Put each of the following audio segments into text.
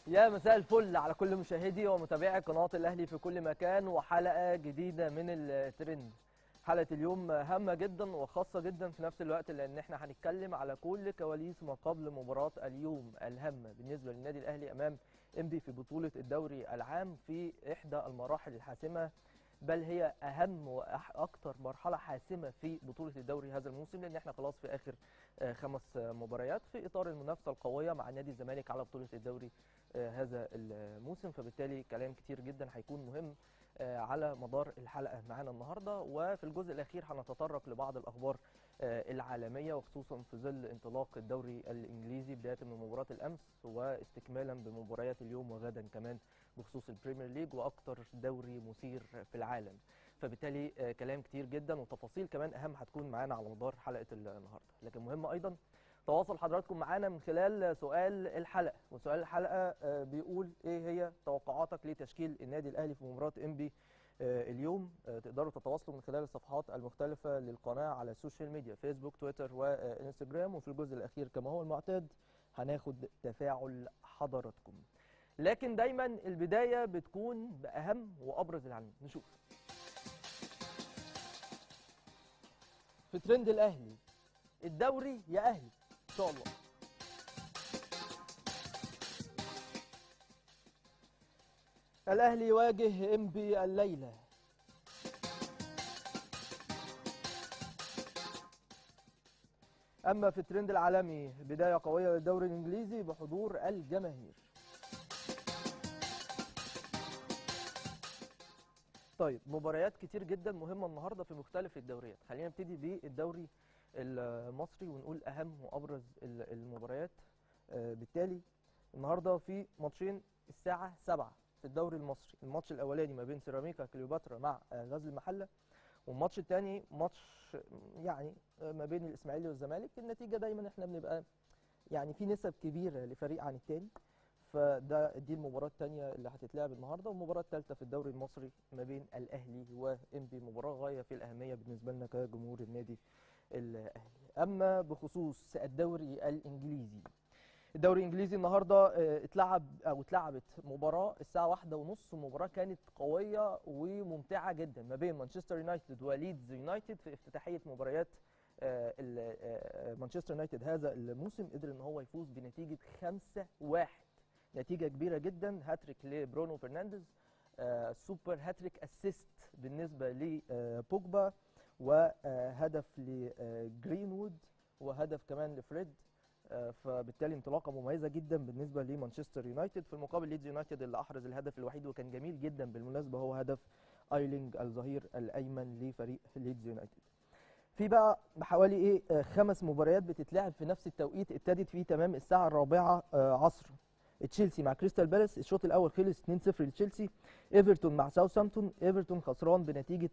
يا مساء الفل على كل مشاهدي ومتابعي قناة الأهلي في كل مكان وحلقة جديدة من الترند حلقة اليوم هامة جدا وخاصة جدا في نفس الوقت لأن احنا هنتكلم على كل كواليس ما قبل مباراة اليوم الهامة بالنسبة للنادي الأهلي أمام إنبي في بطولة الدوري العام في إحدى المراحل الحاسمة بل هي أهم وأكثر مرحلة حاسمة في بطولة الدوري هذا الموسم لأن احنا خلاص في آخر آه، خمس آه، مباريات في إطار المنافسة القوية مع نادي الزمالك على بطولة الدوري آه، هذا الموسم فبالتالي كلام كتير جدا هيكون مهم آه، على مدار الحلقه معانا النهارده وفي الجزء الاخير هنتطرق لبعض الاخبار آه، العالميه وخصوصا في ظل انطلاق الدوري الانجليزي بدايه من مباراه الامس واستكمالا بمباريات اليوم وغدا كمان بخصوص البريمير ليج واكثر دوري مثير في العالم فبالتالي آه، كلام كتير جدا وتفاصيل كمان اهم هتكون معانا على مدار حلقه النهارده لكن مهم ايضا تواصل حضراتكم معانا من خلال سؤال الحلقه وسؤال الحلقه آه، بيقول ايه هي توقعاتك لتشكيل النادي الاهلي في مباراه انبي آه، اليوم آه، تقدروا تتواصلوا من خلال الصفحات المختلفه للقناه على السوشيال ميديا فيسبوك تويتر وانستجرام وفي الجزء الاخير كما هو المعتاد هناخد تفاعل حضراتكم لكن دايما البدايه بتكون باهم وابرز العناوين نشوف في ترند الاهلي الدوري يا اهلي ان شاء الله الاهلي يواجه انبي الليله اما في الترند العالمي بدايه قويه للدوري الانجليزي بحضور الجماهير طيب مباريات كتير جدا مهمه النهارده في مختلف الدوريات خلينا نبتدي بالدوري المصري ونقول اهم وابرز ال- المباريات آه، بالتالي النهارده في ماتشين الساعه 7 في الدوري المصري الماتش الاولاني ما بين سيراميكا كليوباترا مع آه، غزل المحله والماتش الثاني ماتش يعني آه، ما بين الاسماعيلي والزمالك النتيجه دايما احنا بنبقى يعني في نسب كبيره لفريق عن الثاني فده دي المباراه الثانيه اللي هتتلعب النهارده والمباراه الثالثه في الدوري المصري ما بين الاهلي وانبي مباراه غايه في الاهميه بالنسبه لنا كجمهور النادي الاهلي اما بخصوص الدوري الانجليزي الدوري الانجليزي النهارده آه، اتلعب او اتلعبت مباراه الساعه واحدة ونص مباراه كانت قويه وممتعه جدا ما بين مانشستر يونايتد وليدز يونايتد في افتتاحيه مباريات آه، ال- آه، مانشستر يونايتد هذا الموسم قدر ان هو يفوز بنتيجه 5-1 نتيجه كبيره جدا هاتريك لبرونو فرنانديز آه، سوبر هاتريك اسيست بالنسبه لبوجبا وهدف لجرينوود وهدف كمان لفريد آه، فبالتالي انطلاقه مميزه جدا بالنسبه لمانشستر يونايتد في المقابل ليدز يونايتد اللي احرز الهدف الوحيد وكان جميل جدا بالمناسبه هو هدف ايلينج الظهير الايمن لفريق ليدز يونايتد في بقى بحوالي ايه آه، خمس مباريات بتتلعب في نفس التوقيت ابتدت في تمام الساعه الرابعه آه، عصرا تشيلسي مع كريستال بالاس الشوط الاول خلص 2-0 لتشيلسي ايفرتون مع ساوثهامبتون ايفرتون خسران بنتيجه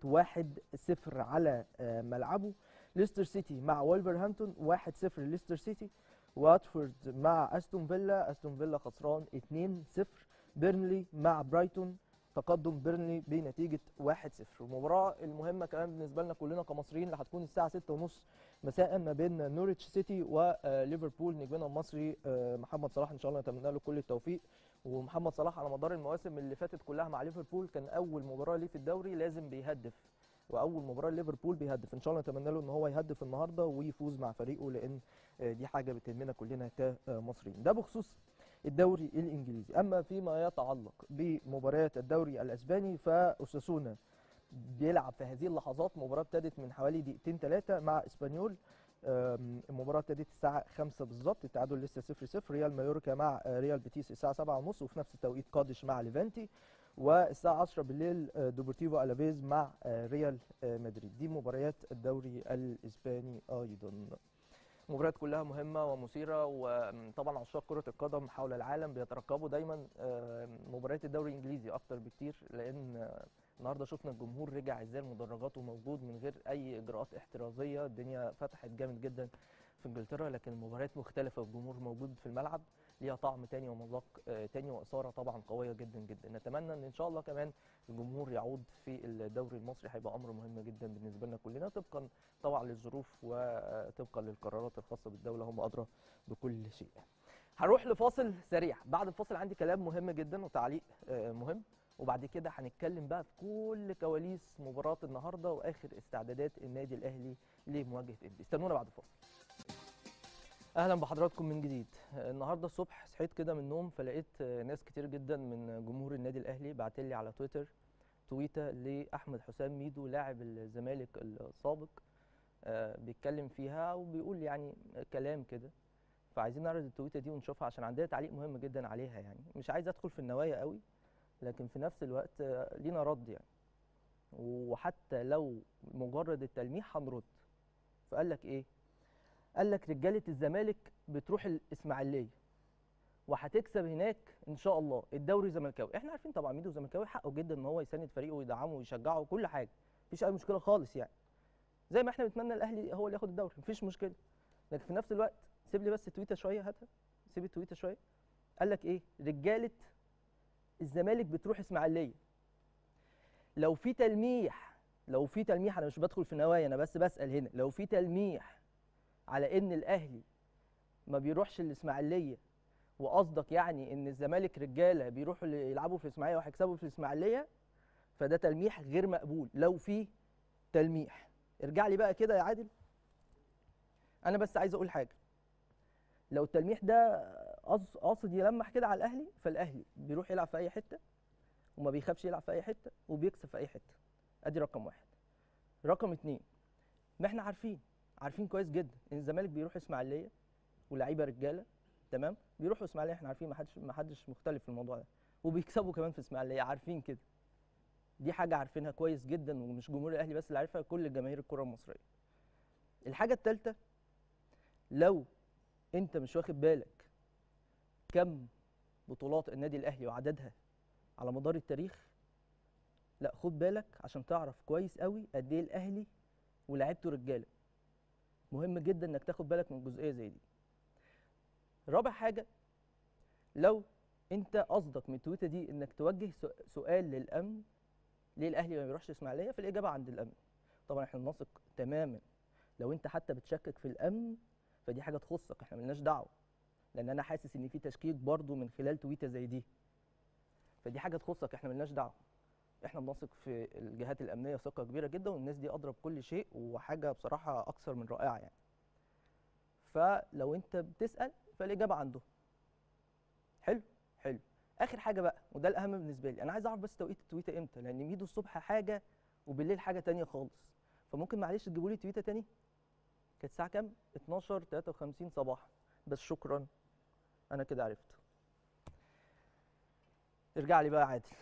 1-0 على آه، ملعبه ليستر سيتي مع وولفرهامبتون 1-0 ليستر سيتي واتفورد مع استون فيلا استون فيلا خسران 2-0 بيرنلي مع برايتون تقدم بيرنلي بنتيجه 1-0 المباراه المهمه كمان بالنسبه لنا كلنا كمصريين اللي هتكون الساعه 6:30 مساء ما بين نوريتش سيتي وليفربول نجمنا المصري آه، محمد صلاح ان شاء الله نتمنى له كل التوفيق ومحمد صلاح على مدار المواسم اللي فاتت كلها مع ليفربول كان اول مباراه ليه في الدوري لازم بيهدف واول مباراه ليفربول بيهدف ان شاء الله نتمنى له ان هو يهدف النهارده ويفوز مع فريقه لان آه، دي حاجه بتهمنا كلنا كمصريين ده بخصوص الدوري الانجليزي اما فيما يتعلق بمباريات الدوري الاسباني فاساسونا بيلعب في هذه اللحظات مباراه ابتدت من حوالي دقيقتين ثلاثه مع اسبانيول آم، المباراه ابتدت الساعه 5 بالظبط التعادل لسه 0 0 ريال مايوركا مع آه، ريال بيتيس الساعه 7 ونص وفي نفس التوقيت قادش مع ليفانتي والساعه 10 بالليل آه، دوبورتيفو الافيز مع آه، ريال آه، مدريد دي مباريات الدوري الاسباني ايضا مباريات كلها مهمه ومثيره وطبعا عشاق كره القدم حول العالم بيترقبوا دايما آه، مباريات الدوري الانجليزي اكتر بكتير لان آه، النهارده شفنا الجمهور رجع ازاي المدرجات وموجود من غير اي اجراءات احترازيه الدنيا فتحت جامد جدا في انجلترا لكن المباريات مختلفه والجمهور موجود في الملعب ليها طعم تاني ومذاق آه، تاني واثاره طبعا قويه جدا جدا نتمنى ان ان شاء الله كمان الجمهور يعود في الدوري المصري هيبقى امر مهم جدا بالنسبه لنا كلنا طبقا طبعا للظروف وطبقا للقرارات الخاصه بالدوله هم ادرى بكل شيء هنروح لفاصل سريع بعد الفاصل عندي كلام مهم جدا وتعليق آه، مهم وبعد كده هنتكلم بقى في كل كواليس مباراة النهارده واخر استعدادات النادي الاهلي لمواجهة انبي استنونا بعد الفاصل اهلا بحضراتكم من جديد آه، النهارده الصبح صحيت كده من النوم فلقيت آه، ناس كتير جدا من جمهور النادي الاهلي بعت لي على تويتر تويته لاحمد حسام ميدو لاعب الزمالك السابق آه، بيتكلم فيها وبيقول يعني كلام كده فعايزين نعرض التويته دي ونشوفها عشان عندنا تعليق مهم جدا عليها يعني مش عايز ادخل في النوايا قوي لكن في نفس الوقت آه، لينا رد يعني وحتى لو مجرد التلميح هنرد فقال لك ايه قال لك رجاله الزمالك بتروح الاسماعيليه وهتكسب هناك ان شاء الله الدوري زملكاوي احنا عارفين طبعا ميدو زملكاوي حقه جدا ان هو يساند فريقه ويدعمه ويشجعه وكل حاجه مفيش اي مشكله خالص يعني زي ما احنا بنتمنى الاهلي هو اللي ياخد الدوري مفيش مشكله لكن في نفس الوقت سيب لي بس التويته شويه هاتها سيب التويته شويه قال لك ايه رجاله الزمالك بتروح اسماعيليه لو في تلميح لو في تلميح انا مش بدخل في نوايا انا بس بسال هنا لو في تلميح على ان الاهلي ما بيروحش الاسماعيليه وقصدك يعني ان الزمالك رجاله بيروحوا ل- يلعبوا في الاسماعيليه وهيكسبوا في الاسماعيليه فده تلميح غير مقبول لو في تلميح ارجع لي بقى كده يا عادل انا بس عايز اقول حاجه لو التلميح ده قص- قاصد يلمح كده على الاهلي فالاهلي بيروح يلعب في اي حته وما بيخافش يلعب في اي حته وبيكسب في اي حته ادي رقم واحد رقم اتنين ما احنا عارفين عارفين كويس جدا ان الزمالك بيروح اسماعيليه ولاعيبه رجاله تمام بيروحوا اسماعيليه احنا عارفين ما حدش ما حدش مختلف في الموضوع ده وبيكسبوا كمان في اسماعيليه عارفين كده دي حاجه عارفينها كويس جدا ومش جمهور الاهلي بس اللي عارفها كل جماهير الكره المصريه الحاجه الثالثه لو انت مش واخد بالك كم بطولات النادي الاهلي وعددها على مدار التاريخ لا خد بالك عشان تعرف كويس قوي قد ايه الاهلي ولاعيبته رجاله مهم جدا انك تاخد بالك من جزئيه زي دي رابع حاجه لو انت قصدك من التويته دي انك توجه سو- سؤال للامن ليه الاهلي ما بيروحش اسماعيليه فالاجابه عند الامن طبعا احنا نثق تماما لو انت حتى بتشكك في الامن فدي حاجه تخصك احنا ملناش دعوه لان انا حاسس ان في تشكيك برضو من خلال تويته زي دي فدي حاجه تخصك احنا ملناش دعوه احنا بنثق في الجهات الامنيه ثقه كبيره جدا والناس دي ادرى بكل شيء وحاجه بصراحه اكثر من رائعه يعني فلو انت بتسال فالاجابه عندهم حلو حلو اخر حاجه بقى وده الاهم بالنسبه لي انا عايز اعرف بس توقيت التويته امتى لان ميدو الصبح حاجه وبالليل حاجه تانية خالص فممكن معلش تجيبوا لي تويته تاني كانت الساعه كام 12 53 صباحا بس شكرا انا كده عرفت ارجع لي بقى عادل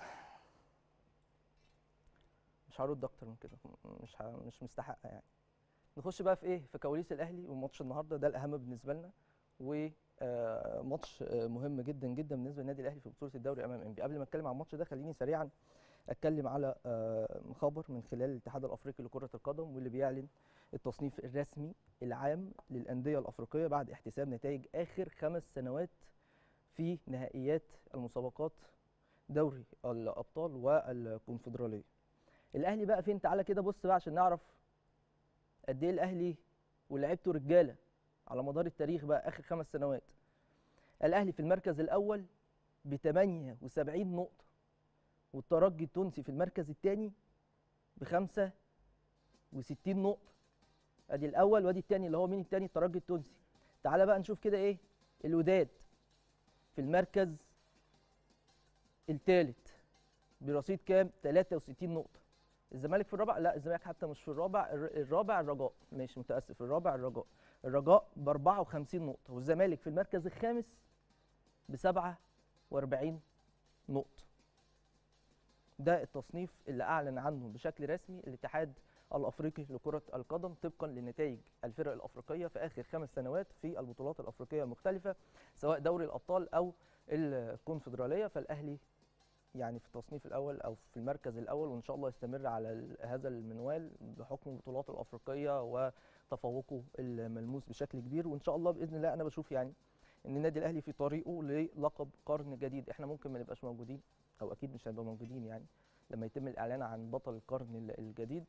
مش هرد اكتر من كده مش ه... مش مستحقه يعني نخش بقى في ايه في كواليس الاهلي وماتش النهارده ده الاهم بالنسبه لنا وماتش مهم جدا جدا بالنسبه للنادي الاهلي في بطوله الدوري امام انبي قبل ما اتكلم عن الماتش ده خليني سريعا اتكلم على آه، خبر من خلال الاتحاد الافريقي لكره القدم واللي بيعلن التصنيف الرسمي العام للانديه الافريقيه بعد احتساب نتائج اخر خمس سنوات في نهائيات المسابقات دوري الابطال والكونفدراليه الاهلي بقى فين تعالى كده بص بقى عشان نعرف قد ايه الاهلي ولعبته رجاله على مدار التاريخ بقى اخر خمس سنوات الاهلي في المركز الاول ب 78 نقطه والترجي التونسي في المركز الثاني ب 65 نقطه ادي الاول وادي الثاني اللي هو مين الثاني الترجي التونسي تعالى بقى نشوف كده ايه الوداد في المركز الثالث برصيد كام 63 نقطه الزمالك في الرابع لا الزمالك حتى مش في الرابع الر- الرابع الرجاء ماشي متاسف الرابع الرجاء الرجاء ب 54 نقطه والزمالك في المركز الخامس ب 47 نقطه ده التصنيف اللي اعلن عنه بشكل رسمي الاتحاد الافريقي لكره القدم طبقا لنتائج الفرق الافريقيه في اخر خمس سنوات في البطولات الافريقيه المختلفه سواء دوري الابطال او الكونفدراليه فالاهلي يعني في التصنيف الاول او في المركز الاول وان شاء الله يستمر على ال- هذا المنوال بحكم البطولات الافريقيه وتفوقه الملموس بشكل كبير وان شاء الله باذن الله انا بشوف يعني ان النادي الاهلي في طريقه للقب قرن جديد احنا ممكن ما نبقاش موجودين او اكيد مش هنبقى موجودين يعني لما يتم الاعلان عن بطل القرن ال- الجديد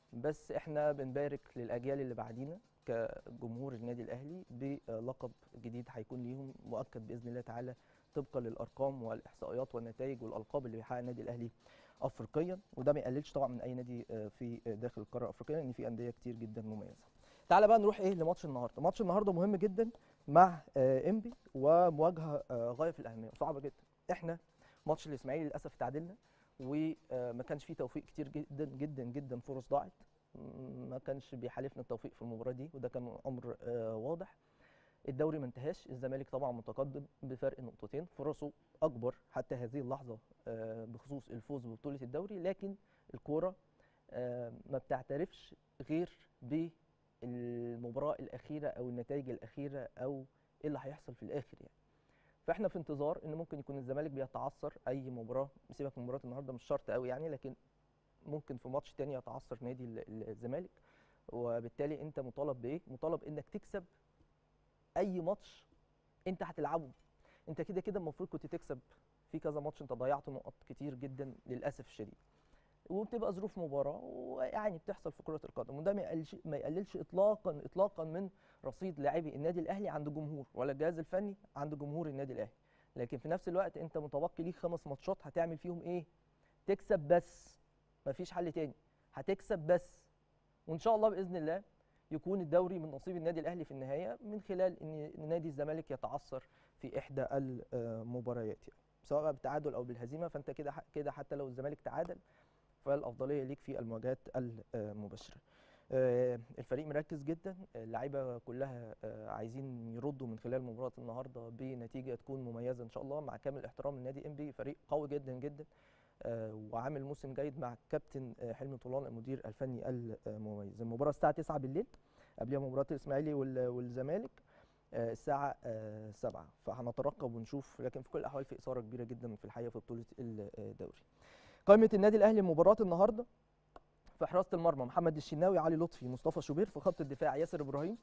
بس احنا بنبارك للاجيال اللي بعدينا كجمهور النادي الاهلي بلقب جديد هيكون ليهم مؤكد باذن الله تعالى طبقا للارقام والاحصائيات والنتائج والالقاب اللي بيحققها النادي الاهلي افريقيا وده ما يقللش طبعا من اي نادي آه، في داخل القاره الافريقيه لان في انديه كتير جدا مميزه. تعالى بقى نروح ايه لماتش النهارده، ماتش النهارده مهم جدا مع آه، انبي ومواجهه آه، غايه في الاهميه وصعبه جدا. احنا ماتش الاسماعيلي للاسف تعادلنا وما كانش فيه توفيق كتير جدا جدا جدا فرص ضاعت ما كانش بيحالفنا التوفيق في المباراه دي وده كان امر آه، واضح الدوري ما انتهاش الزمالك طبعا متقدم بفرق نقطتين فرصه اكبر حتى هذه اللحظه آه، بخصوص الفوز ببطوله الدوري لكن الكوره آه، ما بتعترفش غير بالمباراه الاخيره او النتائج الاخيره او ايه اللي هيحصل في الاخر يعني فاحنا في انتظار ان ممكن يكون الزمالك بيتعثر اي مباراه سيبك من مباراه النهارده مش شرط قوي يعني لكن ممكن في ماتش تاني يتعثر نادي ال- الزمالك وبالتالي انت مطالب بايه مطالب انك تكسب اي ماتش انت هتلعبه انت كده كده المفروض كنت تكسب في كذا ماتش انت ضيعت نقط كتير جدا للاسف الشديد وبتبقى ظروف مباراه ويعني بتحصل في كره القدم وده ما يقللش ما يقللش اطلاقا اطلاقا من رصيد لاعبي النادي الاهلي عند جمهور ولا الجهاز الفني عند جمهور النادي الاهلي لكن في نفس الوقت انت متبقي ليك خمس ماتشات هتعمل فيهم ايه تكسب بس مفيش حل تاني هتكسب بس وان شاء الله باذن الله يكون الدوري من نصيب النادي الاهلي في النهايه من خلال ان نادي الزمالك يتعثر في احدى المباريات يعني سواء بقى بالتعادل او بالهزيمه فانت كده كده حتى لو الزمالك تعادل فالافضليه ليك في المواجهات المباشره آه، الفريق مركز جدا اللعيبه كلها آه، عايزين يردوا من خلال مباراه النهارده بنتيجه تكون مميزه ان شاء الله مع كامل احترام لنادي انبي فريق قوي جدا جدا آه، وعامل موسم جيد مع كابتن آه، حلمي طولان المدير الفني المميز المباراه الساعه 9 بالليل قبلها مباراه الاسماعيلي وال- والزمالك آه، الساعه آه، 7 فهنترقب ونشوف لكن في كل الاحوال في اثاره كبيره جدا في الحقيقه في بطوله الدوري قائمه النادي الاهلي مباراه النهارده في حراسه المرمى محمد الشناوي علي لطفي مصطفى شوبير في خط الدفاع ياسر ابراهيم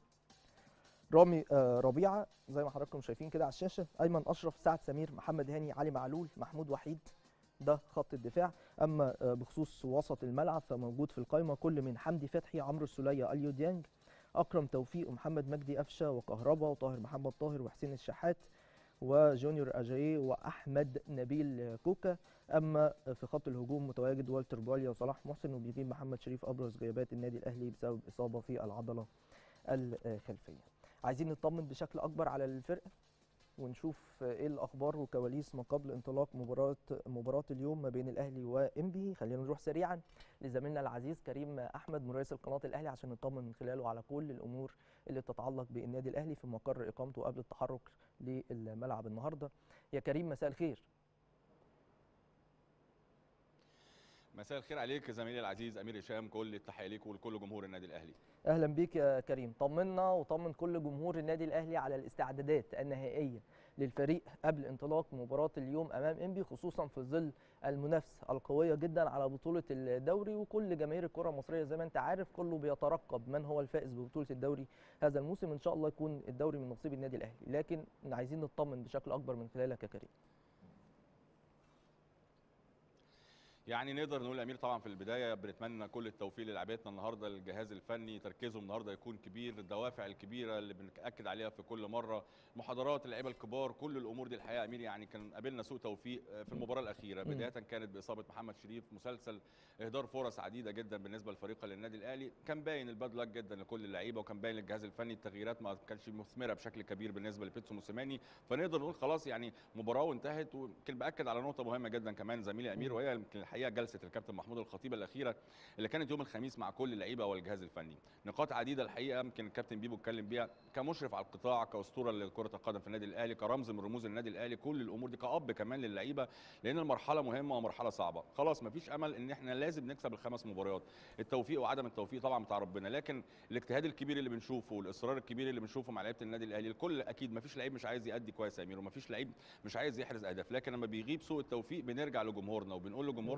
رامي آه، ربيعه زي ما حضراتكم شايفين كده على الشاشه ايمن اشرف سعد سمير محمد هاني علي معلول محمود وحيد ده خط الدفاع اما آه، بخصوص وسط الملعب فموجود في القائمه كل من حمدي فتحي عمرو السوليه اليو ديانج اكرم توفيق ومحمد مجدي قفشه وكهربا وطاهر محمد طاهر وحسين الشحات وجونيور اجاييه واحمد نبيل كوكا اما في خط الهجوم متواجد والتر بواليا وصلاح محسن وبيغيب محمد شريف ابرز غيابات النادي الاهلي بسبب اصابه في العضله الخلفيه عايزين نطمن بشكل اكبر على الفرقه ونشوف ايه الاخبار وكواليس ما قبل انطلاق مباراه مباراه اليوم ما بين الاهلي وانبي خلينا نروح سريعا لزميلنا العزيز كريم احمد مراسل قناه الاهلي عشان نطمن من خلاله على كل الامور اللي تتعلق بالنادي الاهلي في مقر اقامته قبل التحرك للملعب النهارده يا كريم مساء الخير مساء الخير عليك زميلي العزيز امير هشام كل التحيه ليك ولكل جمهور النادي الاهلي اهلا بيك يا كريم طمنا وطمن كل جمهور النادي الاهلي على الاستعدادات النهائيه للفريق قبل انطلاق مباراه اليوم امام انبي خصوصا في ظل المنافسه القويه جدا على بطوله الدوري وكل جماهير الكره المصريه زي ما انت عارف كله بيترقب من هو الفائز ببطوله الدوري هذا الموسم ان شاء الله يكون الدوري من نصيب النادي الاهلي لكن عايزين نطمن بشكل اكبر من خلالك يا كريم يعني نقدر نقول امير طبعا في البدايه بنتمنى كل التوفيق للاعبتنا النهارده الجهاز الفني تركيزهم النهارده يكون كبير الدوافع الكبيره اللي بنأكد عليها في كل مره محاضرات اللعيبه الكبار كل الامور دي الحقيقه امير يعني كان قابلنا سوء توفيق في المباراه الاخيره بدايه كانت باصابه محمد شريف مسلسل اهدار فرص عديده جدا بالنسبه لفريق للنادي الاهلي كان باين الباد لك جدا لكل اللعيبه وكان باين للجهاز الفني التغييرات ما كانش مثمره بشكل كبير بالنسبه لبيتسو موسيماني فنقدر نقول خلاص يعني مباراه وانتهت ويمكن باكد على نقطه مهمه جدا كمان زميلي امير وهي يمكن الحقيقه جلسه الكابتن محمود الخطيب الاخيره اللي كانت يوم الخميس مع كل اللعيبه والجهاز الفني نقاط عديده الحقيقه يمكن الكابتن بيبو اتكلم بيها كمشرف على القطاع كاسطوره لكره القدم في النادي الاهلي كرمز من رموز النادي الاهلي كل الامور دي كاب كمان للعيبه لان المرحله مهمه ومرحله صعبه خلاص مفيش امل ان احنا لازم نكسب الخمس مباريات التوفيق وعدم التوفيق طبعا بتاع ربنا لكن الاجتهاد الكبير اللي بنشوفه والاصرار الكبير اللي بنشوفه مع لعيبه النادي الاهلي الكل اكيد مفيش لعيب مش عايز يأدي كويس يا امير ومفيش لعيب مش عايز يحرز اهداف لكن لما بيغيب سوء التوفيق بنرجع لجمهورنا وبنقول لجمهورنا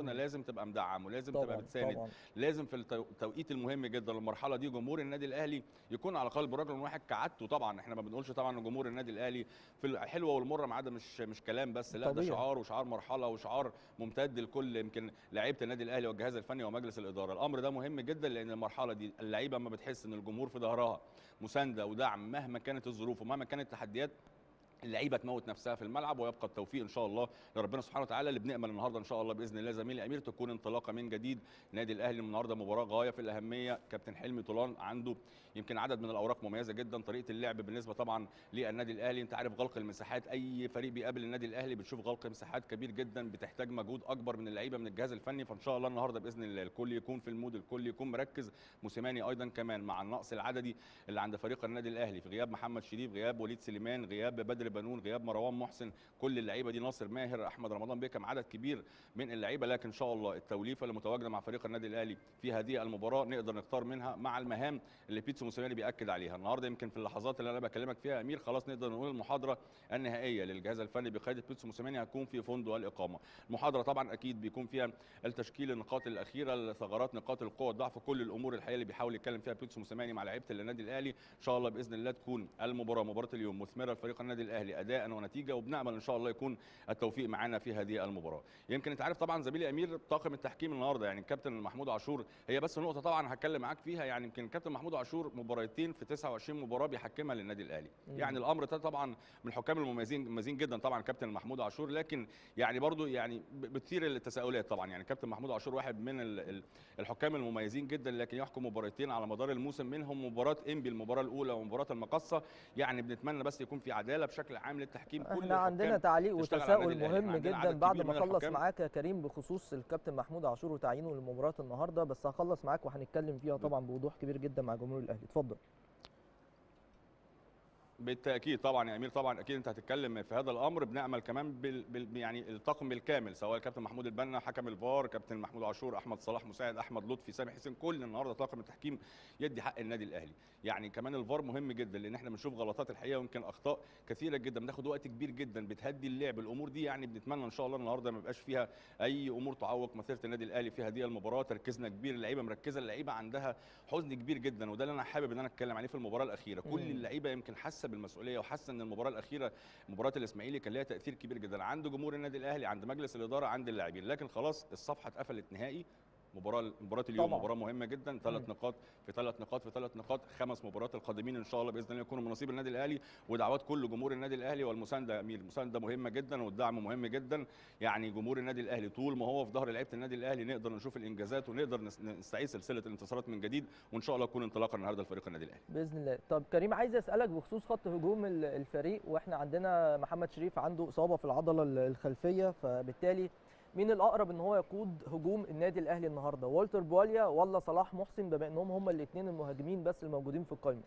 جمهورنا مم. لازم تبقى مدعم ولازم تبقى طبعا بتساند طبعا لازم في التو- التوقيت المهم جدا للمرحله دي جمهور النادي الاهلي يكون على قلب رجل واحد كعادته طبعا احنا ما بنقولش طبعا ان جمهور النادي الاهلي في الحلوه والمره ما عدا مش مش كلام بس لا ده طبيعي. شعار وشعار مرحله وشعار ممتد لكل يمكن لعيبه النادي الاهلي والجهاز الفني ومجلس الاداره الامر ده مهم جدا لان المرحله دي اللعيبه اما بتحس ان الجمهور في ظهرها مسانده ودعم مهما كانت الظروف ومهما كانت التحديات اللعيبه تموت نفسها في الملعب ويبقى التوفيق ان شاء الله لربنا سبحانه وتعالى اللي بنامل النهارده ان شاء الله باذن الله زميلي امير تكون انطلاقه من جديد نادي الاهلي النهارده مباراه غايه في الاهميه كابتن حلمي طولان عنده يمكن عدد من الاوراق مميزه جدا طريقه اللعب بالنسبه طبعا للنادي الاهلي انت عارف غلق المساحات اي فريق بيقابل النادي الاهلي بتشوف غلق مساحات كبير جدا بتحتاج مجهود اكبر من اللعيبه من الجهاز الفني فان شاء الله النهارده باذن الله الكل يكون في المود الكل يكون مركز موسيماني ايضا كمان مع النقص العددي اللي عند فريق النادي الاهلي في غياب محمد شريف غياب وليد سليمان غياب بدر بنون غياب مروان محسن كل اللعيبه دي ناصر ماهر احمد رمضان بيكم عدد كبير من اللعيبه لكن ان شاء الله التوليفه اللي متواجده مع فريق النادي الاهلي في هذه المباراه نقدر نختار منها مع المهام اللي بيتسو موسيماني بياكد عليها النهارده يمكن في اللحظات اللي انا بكلمك فيها يا امير خلاص نقدر نقول المحاضره النهائيه للجهاز الفني بقياده بيتسو موسيماني هتكون في فندق الاقامه المحاضره طبعا اكيد بيكون فيها التشكيل النقاط الاخيره الثغرات نقاط القوه الضعف كل الامور الحقيقيه اللي بيحاول يتكلم فيها بيتسو موسيماني مع لعيبه النادي الاهلي ان شاء الله باذن الله تكون المباراه مباراه اليوم مثمره لفريق النادي الاهلي اداء ونتيجه وبنامل ان شاء الله يكون التوفيق معانا في هذه المباراه يمكن انت عارف طبعا زميلي امير طاقم التحكيم النهارده يعني الكابتن محمود عاشور هي بس نقطه طبعا هتكلم معاك فيها يعني يمكن الكابتن محمود عاشور مباراتين في 29 مباراه بيحكمها للنادي الاهلي مم. يعني الامر ده طبعا من الحكام المميزين مميزين جدا طبعا كابتن محمود عاشور لكن يعني برضو يعني ب- بتثير التساؤلات طبعا يعني كابتن محمود عاشور واحد من ال- ال- الحكام المميزين جدا لكن يحكم مباراتين على مدار الموسم منهم مباراه انبي المباراه الاولى ومباراه المقصه يعني بنتمنى بس يكون في عداله بشكل عام للتحكيم كل احنا عندنا الحكام تعليق تشتغل على وتساؤل النادي الأهلي. مهم عندنا جدا عدد بعد كبير ما من اخلص الحكام. معاك يا كريم بخصوص الكابتن محمود عاشور وتعيينه لمباراه النهارده بس هخلص معاك وهنتكلم فيها طبعا بوضوح كبير جدا مع جمهور الاهلي اتفضل بالتاكيد طبعا يا امير طبعا اكيد انت هتتكلم في هذا الامر بنامل كمان بال... بال... يعني الطاقم بالكامل سواء كابتن محمود البنا حكم الفار كابتن محمود عاشور احمد صلاح مساعد احمد لطفي سامح حسين كل النهارده طاقم التحكيم يدي حق النادي الاهلي يعني كمان الفار مهم جدا لان احنا بنشوف غلطات الحقيقه ويمكن اخطاء كثيره جدا بناخد وقت كبير جدا بتهدي اللعب الامور دي يعني بنتمنى ان شاء الله النهارده ما يبقاش فيها اي امور تعوق مسيره النادي الاهلي في هذه المباراه تركيزنا كبير اللعيبه مركزه اللعيبه عندها حزن كبير جدا وده اللي انا حابب ان انا اتكلم عليه في المباراه الاخيره كل مم. اللعيبه يمكن حاسه بالمسؤوليه وحاسه ان المباراه الاخيره مباراه الاسماعيلي كان ليها تاثير كبير جدا عند جمهور النادي الاهلي عند مجلس الاداره عند اللاعبين لكن خلاص الصفحه اتقفلت نهائي مباراه مباراه اليوم طبعاً. مباراه مهمه جدا ثلاث مم. نقاط في ثلاث نقاط في ثلاث نقاط خمس مباريات القادمين ان شاء الله باذن الله يكونوا من نصيب النادي الاهلي ودعوات كل جمهور النادي الاهلي والمسانده يا امير المسانده مهمه جدا والدعم مهم جدا يعني جمهور النادي الاهلي طول ما هو في ظهر لعيبه النادي الاهلي نقدر نشوف الانجازات ونقدر نس- نستعيد سلسله الانتصارات من جديد وان شاء الله تكون انطلاقه النهارده لفريق النادي الاهلي باذن الله طب كريم عايز اسالك بخصوص خط هجوم ال- الفريق واحنا عندنا محمد شريف عنده اصابه في العضله ال- الخلفيه فبالتالي مين الاقرب ان هو يقود هجوم النادي الاهلي النهارده والتر بواليا ولا صلاح محسن بما انهم هم الاثنين المهاجمين بس الموجودين في القائمه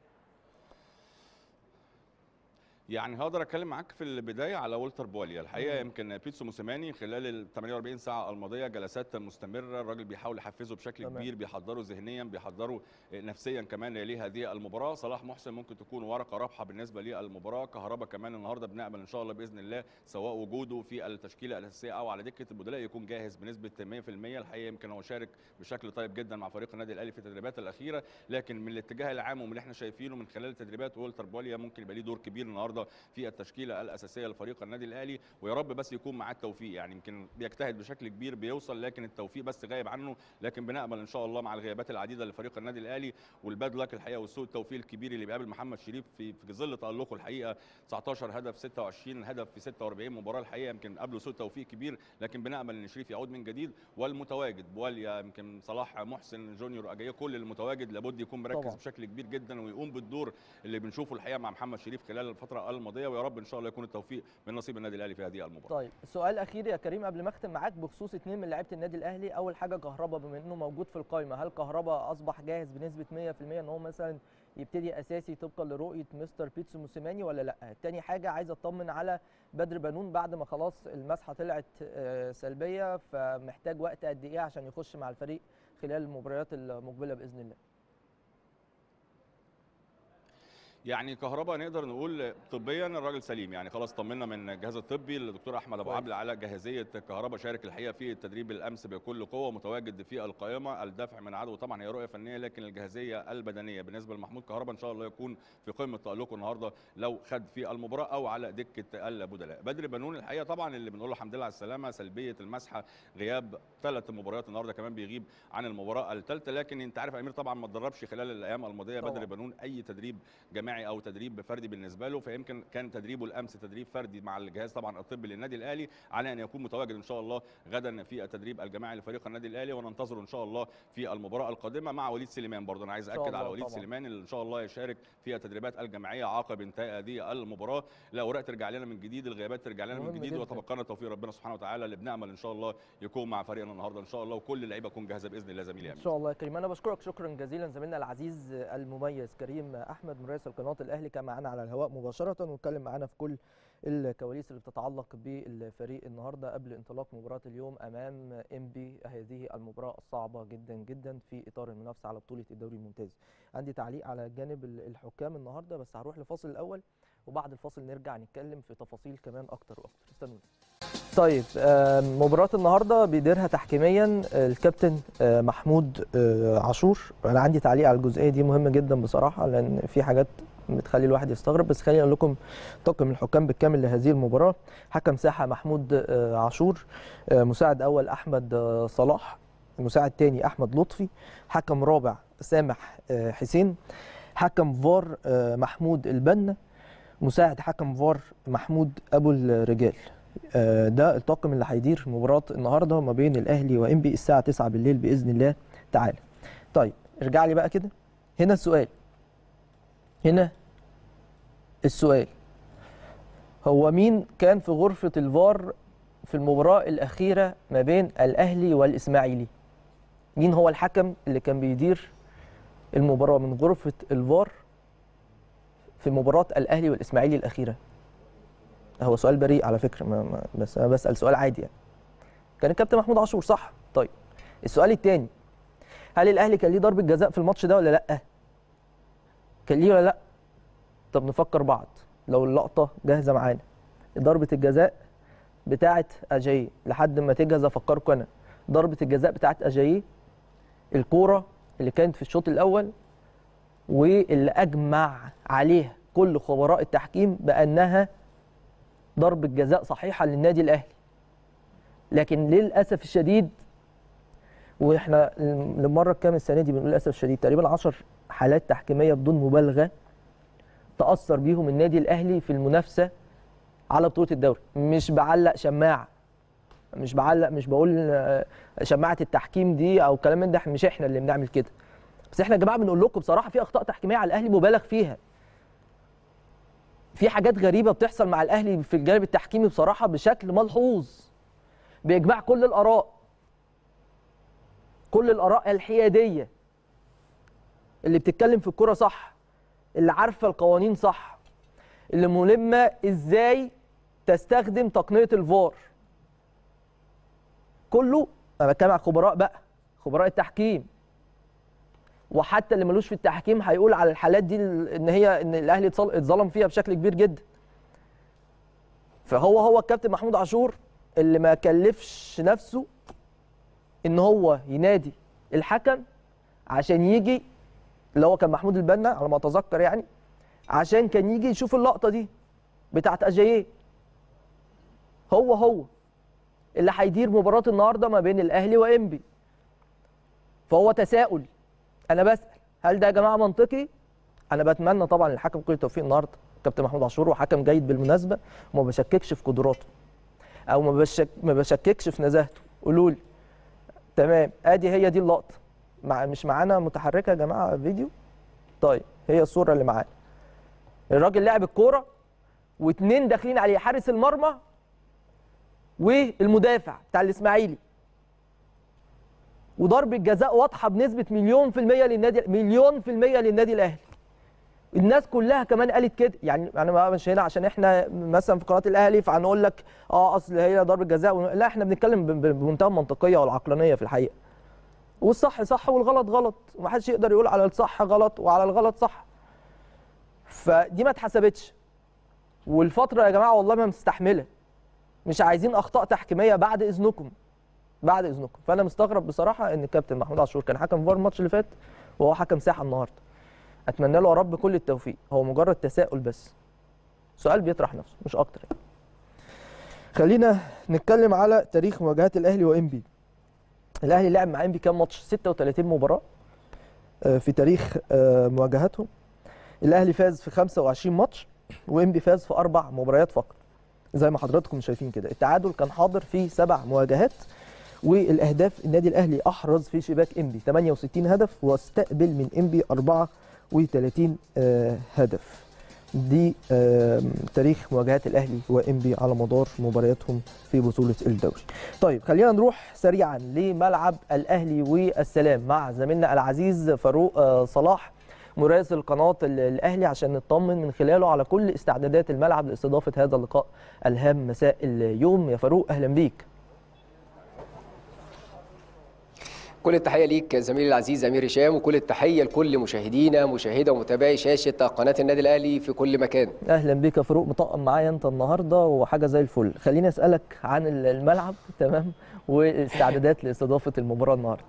يعني هقدر اتكلم معاك في البدايه على والتر بواليا الحقيقه مم. يمكن بيتسو موسيماني خلال ال 48 ساعه الماضيه جلسات مستمره الراجل بيحاول يحفزه بشكل تمام. كبير بيحضره ذهنيا بيحضره نفسيا كمان لهذه المباراه صلاح محسن ممكن تكون ورقه رابحه بالنسبه للمباراه كهربا كمان النهارده بنامل ان شاء الله باذن الله سواء وجوده في التشكيله الاساسيه او على دكه البدلاء يكون جاهز بنسبه 100% الحقيقه يمكن هو شارك بشكل طيب جدا مع فريق النادي الاهلي في التدريبات الاخيره لكن من الاتجاه العام ومن اللي احنا شايفينه من خلال التدريبات والتر بواليا ممكن يبقى ليه دور كبير النهارده في التشكيله الاساسيه لفريق النادي الاهلي ويا رب بس يكون معاه التوفيق يعني يمكن بيجتهد بشكل كبير بيوصل لكن التوفيق بس غايب عنه لكن بنامل ان شاء الله مع الغيابات العديده لفريق النادي الاهلي والباد لك الحقيقه والسوء التوفيق الكبير اللي بيقابل محمد شريف في في ظل تالقه الحقيقه 19 هدف 26 هدف في 46 مباراه الحقيقه يمكن قبله سوء توفيق كبير لكن بنامل ان شريف يعود من جديد والمتواجد بواليا يمكن صلاح محسن جونيور اجايه كل المتواجد لابد يكون مركز طبعاً. بشكل كبير جدا ويقوم بالدور اللي بنشوفه الحقيقه مع محمد شريف خلال الفتره الماضيه ويا رب ان شاء الله يكون التوفيق من نصيب النادي الاهلي في هذه المباراه طيب السؤال الاخير يا كريم قبل ما اختم معاك بخصوص اثنين من لعيبه النادي الاهلي اول حاجه كهربا بما انه موجود في القائمه هل كهربا اصبح جاهز بنسبه 100% ان هو مثلا يبتدي اساسي طبقا لرؤيه مستر بيتسو موسيماني ولا لا تاني حاجه عايز اطمن على بدر بنون بعد ما خلاص المسحه طلعت آه، سلبيه فمحتاج وقت قد ايه عشان يخش مع الفريق خلال المباريات المقبله باذن الله يعني كهرباء نقدر نقول طبيا الراجل سليم يعني خلاص طمنا من الجهاز الطبي الدكتور احمد ابو كويس. عبد على جاهزيه كهرباء شارك الحقيقه في التدريب الامس بكل قوه متواجد في القائمه الدفع من عدو طبعا هي رؤيه فنيه لكن الجاهزيه البدنيه بالنسبه لمحمود كهرباء ان شاء الله يكون في قمه تالقه النهارده لو خد في المباراه او على دكه البدلاء بدر بنون الحقيقه طبعا اللي بنقول له الحمد لله على السلامه سلبيه المسحه غياب ثلاث مباريات النهارده كمان بيغيب عن المباراه الثالثه لكن انت عارف يا امير طبعا ما اتدربش خلال الايام الماضيه طبعاً. بدر بنون اي تدريب جماعي او تدريب فردي بالنسبه له فيمكن كان تدريبه الامس تدريب فردي مع الجهاز طبعا الطبي للنادي الاهلي على ان يكون متواجد ان شاء الله غدا في التدريب الجماعي لفريق النادي الاهلي وننتظره ان شاء الله في المباراه القادمه مع وليد سليمان برضه انا عايز إن شاء اكد على الله وليد طبعاً. سليمان اللي ان شاء الله يشارك في التدريبات الجماعيه عقب انتهاء هذه المباراه الاوراق ترجع لنا من جديد الغيابات ترجع لنا من مهم جديد جداً. وتبقى توفيق ربنا سبحانه وتعالى اللي بنامل ان شاء الله يكون مع فريقنا النهارده ان شاء الله وكل اللعيبه تكون جاهزه باذن الله زميلي ان امين شاء الله يا كريم انا بشكرك شكرا جزيلا زميلنا العزيز المميز كريم احمد من رئيس القناه الاهلي كان معانا على الهواء مباشره واتكلم معانا في كل الكواليس اللي بتتعلق بالفريق النهارده قبل انطلاق مباراه اليوم امام انبي هذه المباراه الصعبه جدا جدا في اطار المنافسه على بطوله الدوري الممتاز عندي تعليق على جانب ال- الحكام النهارده بس هروح لفاصل الاول وبعد الفاصل نرجع نتكلم في تفاصيل كمان اكتر واكتر استنوني طيب آه، مباراة النهارده بيديرها تحكيميا آه، الكابتن آه، محمود آه، عاشور انا عندي تعليق على الجزئيه دي مهمه جدا بصراحه لان في حاجات بتخلي الواحد يستغرب بس خليني اقول لكم طاقم الحكام بالكامل لهذه المباراه حكم ساحه محمود آه، عاشور آه، مساعد اول احمد آه، صلاح مساعد تاني احمد لطفي حكم رابع سامح آه، حسين حكم فار آه، محمود البنا مساعد حكم فار محمود ابو الرجال آه، ده الطاقم اللي هيدير مباراه النهارده ما بين الاهلي وانبي الساعه 9 بالليل باذن الله تعالى. طيب ارجع لي بقى كده هنا السؤال هنا السؤال هو مين كان في غرفه الفار في المباراه الاخيره ما بين الاهلي والاسماعيلي؟ مين هو الحكم اللي كان بيدير المباراه من غرفه الفار في مباراه الاهلي والاسماعيلي الاخيره؟ هو سؤال بريء على فكره ما ما بس انا بسال سؤال عادي يعني كان الكابتن محمود عاشور صح طيب السؤال الثاني هل الاهلي كان ليه ضربه جزاء في الماتش ده ولا لا كان ليه ولا لا طب نفكر بعض لو اللقطه جاهزه معانا ضربه الجزاء بتاعه اجاييه لحد ما تجهز افكركم انا ضربه الجزاء بتاعه اجاييه الكوره اللي كانت في الشوط الاول واللي اجمع عليها كل خبراء التحكيم بانها ضربة جزاء صحيحة للنادي الأهلي لكن للأسف الشديد واحنا للمرة الكام السنة دي بنقول للأسف الشديد تقريبا 10 حالات تحكيمية بدون مبالغة تأثر بيهم النادي الأهلي في المنافسة على بطولة الدوري مش بعلق شماعة مش بعلق مش بقول آه، شماعة التحكيم دي أو كلام من ده مش احنا اللي بنعمل كده بس احنا يا جماعة بنقول لكم بصراحة في أخطاء تحكيمية على الأهلي مبالغ فيها في حاجات غريبه بتحصل مع الاهلي في الجانب التحكيمي بصراحه بشكل ملحوظ باجماع كل الاراء كل الاراء الحياديه اللي بتتكلم في الكوره صح اللي عارفه القوانين صح اللي ملمه ازاي تستخدم تقنيه الفار كله انا بتكلم على خبراء بقى خبراء التحكيم وحتى اللي ملوش في التحكيم هيقول على الحالات دي ان هي ان الاهلي اتصل- اتظلم فيها بشكل كبير جدا فهو هو الكابتن محمود عاشور اللي ما كلفش نفسه ان هو ينادي الحكم عشان يجي اللي هو كان محمود البنا على ما اتذكر يعني عشان كان يجي يشوف اللقطه دي بتاعت اجاييه هو هو اللي هيدير مباراه النهارده ما بين الاهلي وانبي فهو تساؤل انا بسال هل ده يا جماعه منطقي انا بتمنى طبعا للحكم كل التوفيق النهارده كابتن محمود عاشور وحكم جيد بالمناسبه وما بشككش في قدراته او ما بشك ما بشككش في نزاهته قولوا لي تمام ادي هي دي اللقطه مع مش معانا متحركه يا جماعه فيديو طيب هي الصوره اللي معانا الراجل لعب الكوره واثنين داخلين عليه حارس المرمى والمدافع بتاع الاسماعيلي وضربة جزاء واضحة بنسبة مليون في المية للنادي مليون في المية للنادي الأهلي. الناس كلها كمان قالت كده يعني انا ما- مش هنا عشان احنا مثلا في قناه الاهلي فهنقول لك اه اصل هي ضربه جزاء ون- لا احنا بنتكلم ب- ب- بمنتهى المنطقيه والعقلانيه في الحقيقه والصح صح والغلط غلط ومحدش يقدر يقول على الصح غلط وعلى الغلط صح فدي ما اتحسبتش والفتره يا جماعه والله ما مستحمله مش عايزين اخطاء تحكيميه بعد اذنكم بعد اذنكم فانا مستغرب بصراحه ان الكابتن محمود عاشور كان حكم فار الماتش اللي فات وهو حكم ساحه النهارده اتمنى له يا رب كل التوفيق هو مجرد تساؤل بس سؤال بيطرح نفسه مش اكتر يعني. خلينا نتكلم على تاريخ مواجهات الاهلي وانبي الاهلي لعب مع انبي كام ماتش 36 مباراه آه، في تاريخ آه، مواجهاتهم الاهلي فاز في 25 ماتش وانبي فاز في اربع مباريات فقط زي ما حضراتكم شايفين كده التعادل كان حاضر في سبع مواجهات والاهداف النادي الاهلي احرز في شباك انبي 68 هدف واستقبل من انبي 34 آه، هدف دي آم، تاريخ مواجهات الاهلي وانبي على مدار مبارياتهم في بطوله الدوري. طيب خلينا نروح سريعا لملعب الاهلي والسلام مع زميلنا العزيز فاروق آه، صلاح مراسل قناه ال- الاهلي عشان نطمن من خلاله على كل استعدادات الملعب لاستضافه هذا اللقاء الهام مساء اليوم يا فاروق اهلا بيك. كل التحيه ليك زميلي العزيز امير هشام وكل التحيه لكل مشاهدينا مشاهده ومتابعي شاشه قناه النادي الاهلي في كل مكان اهلا بيك يا فاروق مطقم معايا انت النهارده وحاجه زي الفل خليني اسالك عن ال- الملعب تمام واستعدادات لاستضافه المباراه النهارده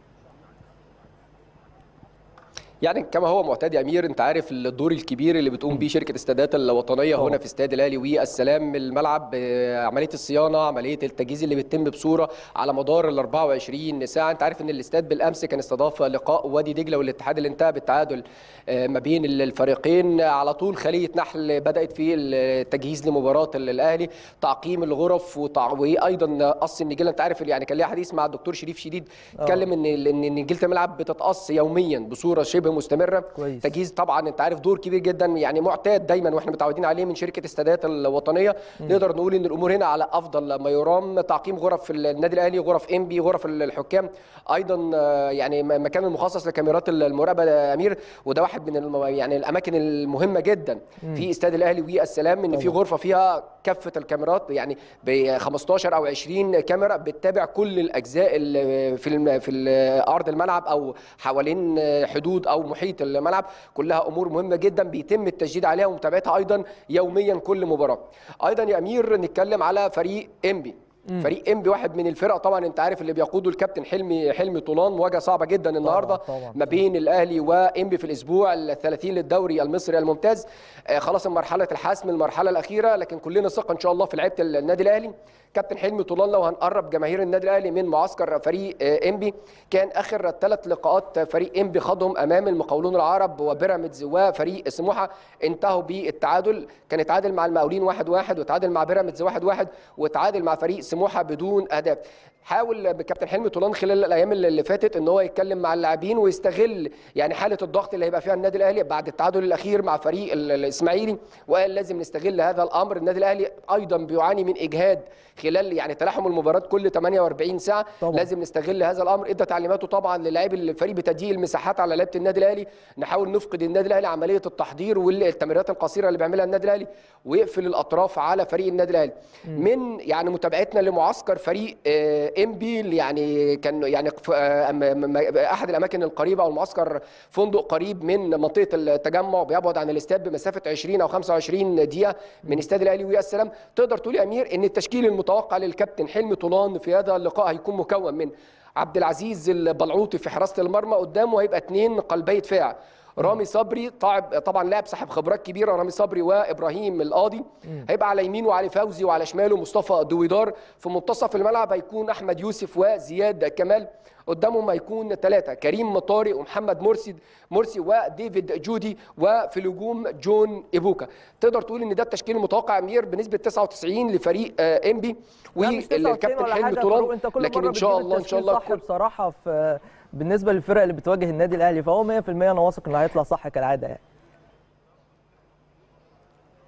يعني كما هو معتاد يا امير انت عارف الدور الكبير اللي بتقوم بيه شركه استادات الوطنيه طبعا. هنا في استاد الاهلي والسلام الملعب آه، عمليه الصيانه عمليه التجهيز اللي بتتم بصوره على مدار ال 24 ساعه انت عارف ان الاستاد بالامس كان استضاف لقاء وادي دجله والاتحاد اللي انتهى بالتعادل آه، ما بين الفريقين على طول خليه نحل بدات في التجهيز لمباراه الاهلي تعقيم الغرف وتع- وايضا قص النجيله انت عارف يعني كان ليا حديث مع الدكتور شريف شديد آه. اتكلم ان ان نجيله الملعب بتتقص يوميا بصوره شبه مستمره كويس. تجهيز طبعا انت عارف دور كبير جدا يعني معتاد دايما واحنا متعودين عليه من شركه استادات الوطنيه نقدر نقول ان الامور هنا على افضل ما يرام تعقيم غرف في النادي الاهلي غرف ام بي غرف الحكام ايضا آه، يعني م- مكان المخصص لكاميرات المراقبه يا امير وده واحد من الم... يعني الاماكن المهمه جدا في استاد الاهلي والسلام ان في طبعا. غرفه فيها كافه الكاميرات يعني ب 15 او 20 كاميرا بتتابع كل الاجزاء اللي في الم... في ال- ارض الملعب او حوالين حدود او محيط الملعب كلها امور مهمه جدا بيتم التشديد عليها ومتابعتها ايضا يوميا كل مباراه ايضا يا امير نتكلم على فريق انبي فريق انبي واحد من الفرق طبعا انت عارف اللي بيقوده الكابتن حلمي حلمي طولان مواجهه صعبه جدا النهارده طبعاً. ما بين الاهلي وانبي في الاسبوع ال 30 للدوري المصري الممتاز آه، خلاص مرحله الحسم المرحله الاخيره لكن كلنا ثقه ان شاء الله في لعيبه النادي الاهلي كابتن حلمي طولان لو هنقرب جماهير النادي الاهلي من معسكر فريق آه، انبي كان اخر ثلاث لقاءات فريق انبي خاضهم امام المقاولون العرب وبيراميدز وفريق سموحه انتهوا بالتعادل كان اتعادل مع المقاولين 1-1 واحد واحد وتعادل مع بيراميدز 1-1 واحد واحد وتعادل مع فريق سموحه بدون اهداف حاول كابتن حلمي طولان خلال الايام اللي فاتت ان هو يتكلم مع اللاعبين ويستغل يعني حاله الضغط اللي هيبقى فيها النادي الاهلي بعد التعادل الاخير مع فريق ال- الاسماعيلي وقال لازم نستغل هذا الامر النادي الاهلي ايضا بيعاني من اجهاد خلال يعني تلاحم المباراه كل 48 ساعه طبعاً. لازم نستغل هذا الامر ادى تعليماته طبعا للاعبي الفريق بتضييق المساحات على لعيبه النادي الاهلي نحاول نفقد النادي الاهلي عمليه التحضير والتمريرات القصيره اللي بيعملها النادي الاهلي ويقفل الاطراف على فريق النادي الاهلي من يعني متابعتنا لمعسكر فريق ام بي اللي يعني كان يعني ف- آه، أم- م- احد الاماكن القريبه او المعسكر فندق قريب من منطقه التجمع بيبعد عن الاستاد بمسافه 20 او 25 دقيقه من استاد الاهلي والسلام تقدر تقول يا امير ان التشكيل المتوقع للكابتن حلمي طولان في هذا اللقاء هيكون مكون من عبد العزيز البلعوطي في حراسه المرمى قدامه هيبقى اثنين قلبي دفاع رامي صبري طبعا طبعا لاعب صاحب خبرات كبيره رامي صبري وابراهيم القاضي هيبقى على يمينه وعلي فوزي وعلى شماله مصطفى دويدار في منتصف الملعب هيكون احمد يوسف وزياد كمال قدامهم هيكون ثلاثه كريم طارق ومحمد مرسي مرسي وديفيد جودي وفي الهجوم جون ايبوكا تقدر تقول ان ده التشكيل المتوقع يا امير بنسبه 99 لفريق آه، انبي لا، مش 99 والكابتن ولا حلمي حاجة يا فاروق، طولان انت كل لكن مرة ان شاء بتجيب الله ان شاء التشكيل الله صح كل بصراحه في بالنسبه للفرق اللي بتواجه النادي الاهلي فهو 100% انا واثق انه هيطلع صح كالعاده يعني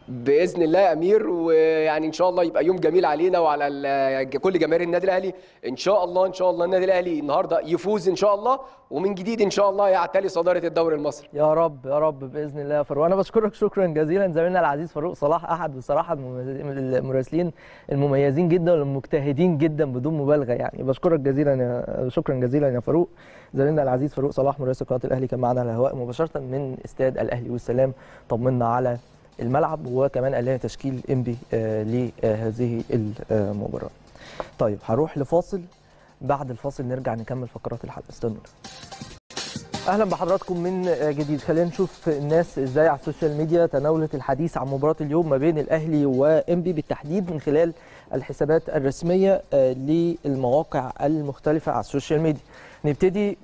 باذن الله يا امير ويعني ان شاء الله يبقى يوم جميل علينا وعلى ال- كل جماهير النادي الاهلي ان شاء الله ان شاء الله النادي الاهلي النهارده يفوز ان شاء الله ومن جديد ان شاء الله يعتلي صداره الدوري المصري يا رب يا رب باذن الله يا فاروق انا بشكرك شكرا جزيلا زميلنا العزيز فاروق صلاح احد بصراحه المميز- المراسلين المميزين جدا والمجتهدين جدا بدون مبالغه يعني بشكرك جزيلا يا شكرا جزيلا يا فاروق زميلنا العزيز فاروق صلاح مراسل قناه الاهلي كان معنا على الهواء مباشره من استاد الاهلي والسلام طمنا على الملعب وكمان قال لنا تشكيل انبي آه لهذه المباراه طيب هروح لفاصل بعد الفاصل نرجع نكمل فقرات الحلقه استنونا اهلا بحضراتكم من جديد خلينا نشوف الناس ازاي على السوشيال ميديا تناولت الحديث عن مباراه اليوم ما بين الاهلي وانبي بالتحديد من خلال الحسابات الرسميه آه، للمواقع المختلفه على السوشيال ميديا نبتدي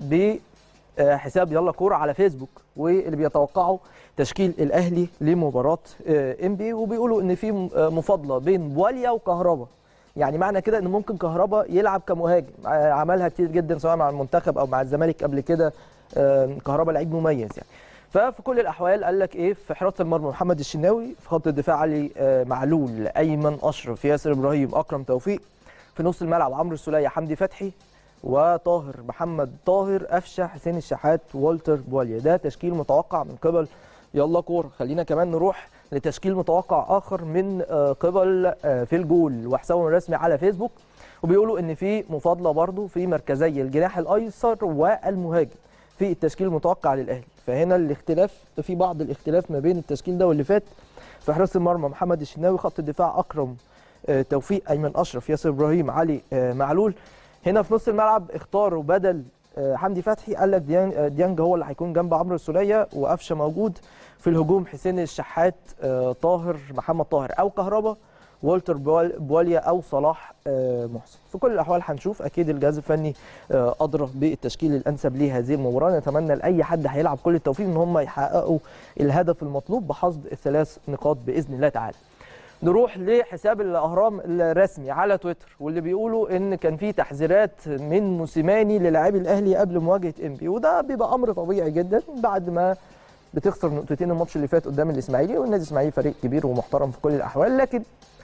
بحساب يلا كوره على فيسبوك واللي بيتوقعوا تشكيل الاهلي لمباراه آه، انبي وبيقولوا ان في م- آه، مفاضله بين بواليا وكهربا يعني معنى كده ان ممكن كهربا يلعب كمهاجم آه، عملها كتير جدا سواء مع المنتخب او مع الزمالك قبل كده آه، كهربا لعيب مميز يعني ففي كل الاحوال قال لك ايه في حراسه المرمى محمد الشناوي في خط الدفاع علي آه، معلول ايمن اشرف ياسر ابراهيم اكرم توفيق في نص الملعب عمرو السوليه حمدي فتحي وطاهر محمد طاهر قفشه حسين الشحات والتر بواليا ده تشكيل متوقع من قبل يلا كوره خلينا كمان نروح لتشكيل متوقع اخر من آه، قبل آه، في الجول وحسابهم الرسمي على فيسبوك وبيقولوا ان في مفاضله برضو في مركزي الجناح الايسر والمهاجم في التشكيل المتوقع للاهلي فهنا الاختلاف في بعض الاختلاف ما بين التشكيل ده واللي فات في حراسه المرمى محمد الشناوي خط الدفاع اكرم آه، توفيق ايمن اشرف ياسر ابراهيم علي آه، معلول هنا في نص الملعب اختاروا بدل آه، حمدي فتحي قال لك ديانج, آه، ديانج هو اللي هيكون جنب عمرو السوليه وقفشه موجود في الهجوم حسين الشحات آه، طاهر محمد طاهر او كهربا والتر بوال- بواليا او صلاح آه، محسن في كل الاحوال هنشوف اكيد الجهاز الفني آه، ادرى بالتشكيل الانسب لهذه المباراه نتمنى لاي حد هيلعب كل التوفيق ان هم يحققوا الهدف المطلوب بحصد الثلاث نقاط باذن الله تعالى نروح لحساب الاهرام الرسمي على تويتر واللي بيقولوا ان كان في تحذيرات من موسيماني للاعبي الاهلي قبل مواجهه انبي وده بيبقى امر طبيعي جدا بعد ما بتخسر نقطتين الماتش اللي فات قدام الاسماعيلي والنادي الاسماعيلي فريق كبير ومحترم في كل الاحوال لكن